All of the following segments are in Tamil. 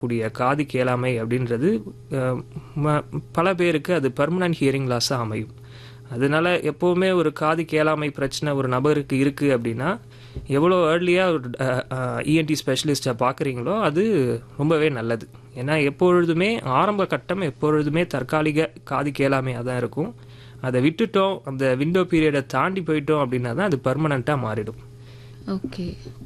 கூடிய காது கேளாமை அப்படின்றது அஹ், ம- பல பேருக்கு அது பர்மனன்ட் ஹியரிங் லாஸாக அமையும் அதனால எப்போவுமே ஒரு காது கேளாமை பிரச்சனை ஒரு நபருக்கு இருக்குது அப்படின்னா எவ்வளோ ஏர்லியாக ஒரு இஎன்டி ஸ்பெஷலிஸ்ட்டை பார்க்குறீங்களோ அது ரொம்பவே நல்லது ஏன்னா எப்பொழுதுமே ஆரம்ப கட்டம் எப்பொழுதுமே தற்காலிக காது கேளாமையாக தான் இருக்கும் அதை விட்டுட்டோம் அந்த விண்டோ பீரியடை தாண்டி போயிட்டோம் அப்படின்னா தான் அது பர்மனண்ட்டாக மாறிடும் ஓகே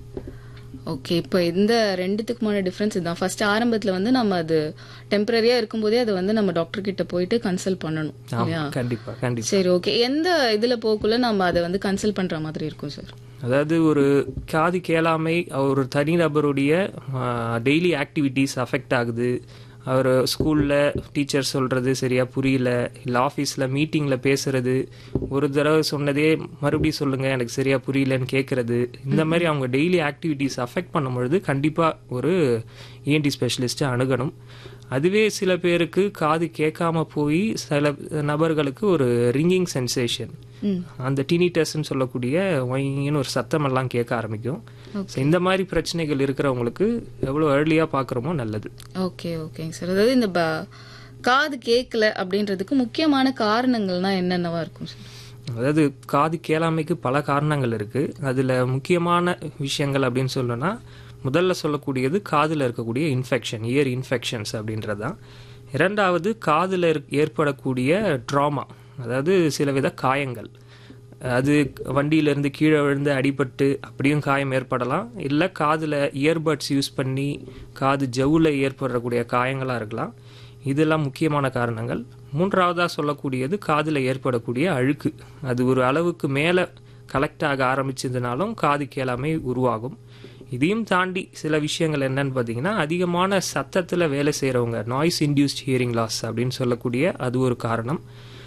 ஓகே இப்போ இந்த ரெண்டுத்துக்குமான டிஃப்ரென்ஸ் இதுதான் ஃபர்ஸ்ட் ஆரம்பத்துல வந்து நம்ம அது டெம்பரரியா இருக்கும்போதே அதை வந்து நம்ம டாக்டர் கிட்ட போயிட்டு கன்சல்ட் பண்ணணும் இல்லையா கண்டிப்பாக கண்டிப்பாக சரி ஓகே எந்த இதுல போக்குள்ள நம்ம அதை வந்து கன்சல்ட் பண்ற மாதிரி இருக்கும் சார் அதாவது ஒரு காது கேளாமை ஒரு தனிநபருடைய டெய்லி ஆக்டிவிட்டீஸ் அஃபெக்ட் ஆகுது அவர் ஸ்கூலில் டீச்சர் சொல்கிறது சரியாக புரியல இல்லை ஆஃபீஸில் மீட்டிங்கில் பேசுறது ஒரு தடவை சொன்னதே மறுபடியும் சொல்லுங்கள் எனக்கு சரியாக புரியலன்னு கேட்குறது இந்த மாதிரி அவங்க டெய்லி ஆக்டிவிட்டீஸ் அஃபெக்ட் பண்ணும்பொழுது கண்டிப்பாக ஒரு இஎன்டி ஸ்பெஷலிஸ்ட்டை அணுகணும் அதுவே சில பேருக்கு காது கேட்காம போய் சில நபர்களுக்கு ஒரு ரிங்கிங் சென்சேஷன் அந்த டினிட்டஸ்ன்னு சொல்லக்கூடிய ஒயின்னு ஒரு சத்தம் எல்லாம் கேட்க ஆரம்பிக்கும் So, இந்த மாதிரி பிரச்சனைகள் இருக்கிறவங்களுக்கு எவ்வளோ ஏர்லியாக பார்க்குறோமோ நல்லது ஓகே ஓகேங்க சார் அதாவது இந்த ப- காது கேட்கல அப்படின்றதுக்கு முக்கியமான காரணங்கள்னா என்னென்னவா இருக்கும் சார் அதாவது காது கேளாமைக்கு பல காரணங்கள் இருக்குது அதில் முக்கியமான விஷயங்கள் அப்படின்னு சொல்லணும்னா முதல்ல சொல்லக்கூடியது காதில் இருக்கக்கூடிய இன்ஃபெக்ஷன் இயர் இன்ஃபெக்ஷன்ஸ் அப்படின்றது தான் இரண்டாவது காதில் ஏற்படக்கூடிய ட்ராமா அதாவது சில வித காயங்கள் அது வண்டியிலேருந்து கீழே விழுந்து அடிபட்டு அப்படியும் காயம் ஏற்படலாம் இல்லை காதில் இயர்பட்ஸ் யூஸ் பண்ணி காது ஜவ்வில் ஏற்படக்கூடிய காயங்களாக இருக்கலாம் இதெல்லாம் முக்கியமான காரணங்கள் மூன்றாவதாக சொல்லக்கூடியது காதில் ஏற்படக்கூடிய அழுக்கு அது ஒரு அளவுக்கு மேலே கலெக்ட் ஆக ஆரம்பிச்சதுனாலும் காது கேளாமை உருவாகும் இதையும் தாண்டி சில விஷயங்கள் என்னன்னு பார்த்தீங்கன்னா அதிகமான சத்தத்தில் வேலை செய்கிறவங்க நாய்ஸ் இன்டியூஸ்ட் ஹியரிங் லாஸ் அப்படின்னு சொல்லக்கூடிய அது ஒரு காரணம்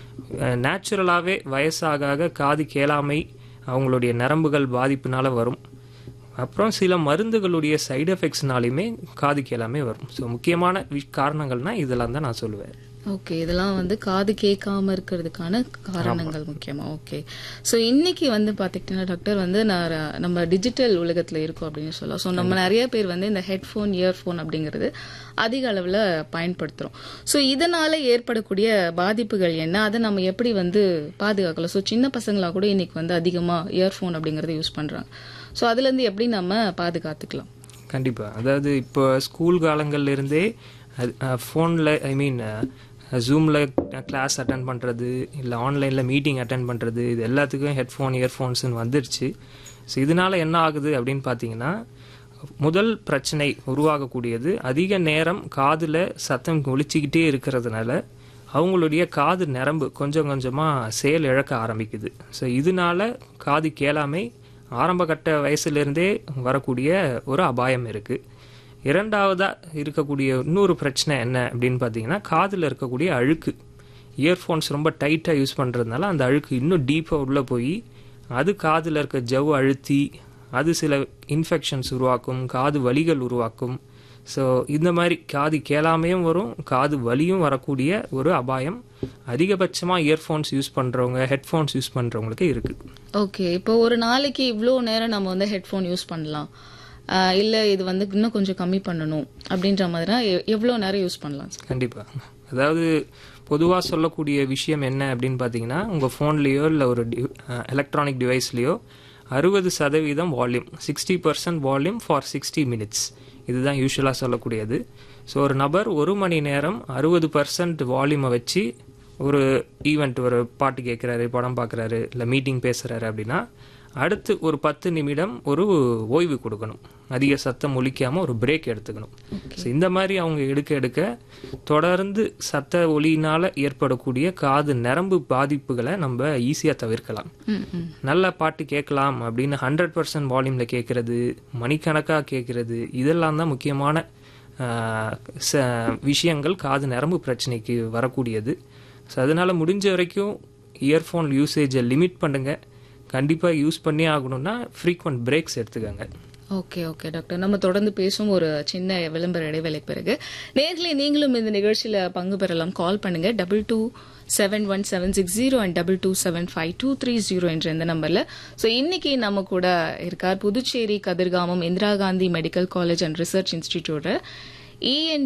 நேச்சுரலாகவே வயசாக ஆக காது கேளாமை அவங்களுடைய நரம்புகள் பாதிப்புனால வரும் அப்புறம் சில மருந்துகளுடைய சைடு எஃபெக்ட்ஸ்னாலையுமே காது கேளாமை வரும் ஸோ முக்கியமான வி- காரணங்கள்னா இதெல்லாம் தான் நான் சொல்லுவேன் ஓகே இதெல்லாம் வந்து காது கேட்காம இருக்கிறதுக்கான காரணங்கள் முக்கியமா ஓகே ஸோ இன்னைக்கு வந்து பாத்தீங்கன்னா டாக்டர் வந்து நான் நம்ம டிஜிட்டல் உலகத்துல இருக்கோம் அப்படின்னு சொல்லலாம் ஸோ நம்ம நிறைய பேர் வந்து இந்த ஹெட்ஃபோன் இயர்ஃபோன் அப்படிங்கிறது அதிக அளவுல பயன்படுத்துறோம் ஸோ இதனால ஏற்படக்கூடிய பாதிப்புகள் என்ன அதை நம்ம எப்படி வந்து பாதுகாக்கலாம் ஸோ சின்ன பசங்களா கூட இன்னைக்கு வந்து அதிகமா இயர்ஃபோன் அப்படிங்கறத யூஸ் பண்றாங்க ஸோ அதுல இருந்து எப்படி நம்ம பாதுகாத்துக்கலாம் கண்டிப்பாக அதாவது இப்போ ஸ்கூல் காலங்கள்ல இருந்தே ஃபோனில் ஐ மீன் ஜூமில் கிளாஸ் அட்டன் பண்ணுறது இல்லை ஆன்லைனில் மீட்டிங் அட்டன் பண்ணுறது இது எல்லாத்துக்கும் ஹெட்ஃபோன் இயர்ஃபோன்ஸ்னு வந்துருச்சு ஸோ இதனால என்ன ஆகுது அப்படின்னு பார்த்தீங்கன்னா முதல் பிரச்சனை உருவாகக்கூடியது அதிக நேரம் காதில் சத்தம் ஒலிச்சிக்கிட்டே இருக்கிறதுனால அவங்களுடைய காது நரம்பு கொஞ்சம் கொஞ்சமாக செயல் இழக்க ஆரம்பிக்குது ஸோ இதனால காது கேளாமை ஆரம்ப கட்ட வயசுலேருந்தே வரக்கூடிய ஒரு அபாயம் இருக்குது இரண்டாவதாக இருக்கக்கூடிய இன்னொரு பிரச்சனை என்ன அப்படின்னு பார்த்தீங்கன்னா காதில் இருக்கக்கூடிய அழுக்கு இயர்ஃபோன்ஸ் ரொம்ப டைட்டாக யூஸ் பண்ணுறதுனால அந்த அழுக்கு இன்னும் டீப்பாக உள்ளே போய் அது காதில் இருக்க ஜவ் அழுத்தி அது சில இன்ஃபெக்ஷன்ஸ் உருவாக்கும் காது வலிகள் உருவாக்கும் ஸோ இந்த மாதிரி காது கேளாமையும் வரும் காது வலியும் வரக்கூடிய ஒரு அபாயம் அதிகபட்சமாக இயர்ஃபோன்ஸ் யூஸ் பண்ணுறவங்க ஹெட்ஃபோன்ஸ் யூஸ் பண்ணுறவங்களுக்கு இருக்குது ஓகே இப்போ ஒரு நாளைக்கு இவ்வளோ நேரம் நம்ம வந்து ஹெட்ஃபோன் யூஸ் பண்ணலாம் ஆஹ் இல்ல இது வந்து இன்னும் கொஞ்சம் கம்மி பண்ணணும் அப்படின்ற மாதிரினா எ- எவ்வளவு நேரம் யூஸ் பண்ணலாம் சார் கண்டிப்பாக அதாவது பொதுவாக சொல்லக்கூடிய விஷயம் என்ன அப்படின்னு பார்த்தீங்கன்னா உங்கள் ஃபோன்லேயோ இல்லை ஒரு எலக்ட்ரானிக் டிவைஸ்லேயோ அறுபது சதவீதம் volume sixty percent volume for sixty minutes இதுதான் யூஸ்வலாக சொல்லக்கூடியது ஸோ ஒரு நபர் ஒரு மணி நேரம் அறுபது பர்சன்ட் வால்யூமை வச்சு ஒரு ஈவெண்ட் ஒரு பாட்டு கேட்குறாரு படம் பார்க்குறாரு இல்லை மீட்டிங் பேசுகிறாரு அப்படின்னா அடுத்து ஒரு பத்து நிமிடம் ஒரு ஓய்வு கொடுக்கணும் அதிக சத்தம் ஒலிக்காமல் ஒரு பிரேக் எடுத்துக்கணும் ஸோ இந்த மாதிரி அவங்க எடுக்க எடுக்க தொடர்ந்து சத்த ஒலியினால் ஏற்படக்கூடிய காது நரம்பு பாதிப்புகளை நம்ம ஈஸியாக தவிர்க்கலாம் ம், ம். நல்ல பாட்டு கேட்கலாம் அப்படின்னு ஹண்ட்ரட் பர்சன்ட் வால்யூமில் கேட்குறது மணிக்கணக்காக கேட்குறது இதெல்லாம் தான் முக்கியமான ஆஹ், ச- விஷயங்கள் காது நரம்பு பிரச்சனைக்கு வரக்கூடியது ஸோ அதனால் முடிஞ்ச வரைக்கும் இயர்ஃபோன் யூசேஜை லிமிட் பண்ணுங்க கண்டிப்பாக யூஸ் பண்ணி ஆகணும்னா ஃப்ரீக்வெண்ட் பிரேக்ஸ் எடுத்துக்கோங்க ஓகே ஓகே டாக்டர் நம்ம தொடர்ந்து பேசும் ஒரு சின்ன விளம்பர இடைவேளைக்கு பிறகு நேர்களை நீங்களும் இந்த நிகழ்ச்சியில பங்கு பெறலாம் கால் பண்ணுங்க double two seven one seven six zero and double two seven five two three zero என்ற இந்த நம்பர்ல ஸோ இன்னைக்கு நம்ம கூட இருக்கார் Puducherry Kathirkamam Indira Gandhi medical college and research institute இஎன்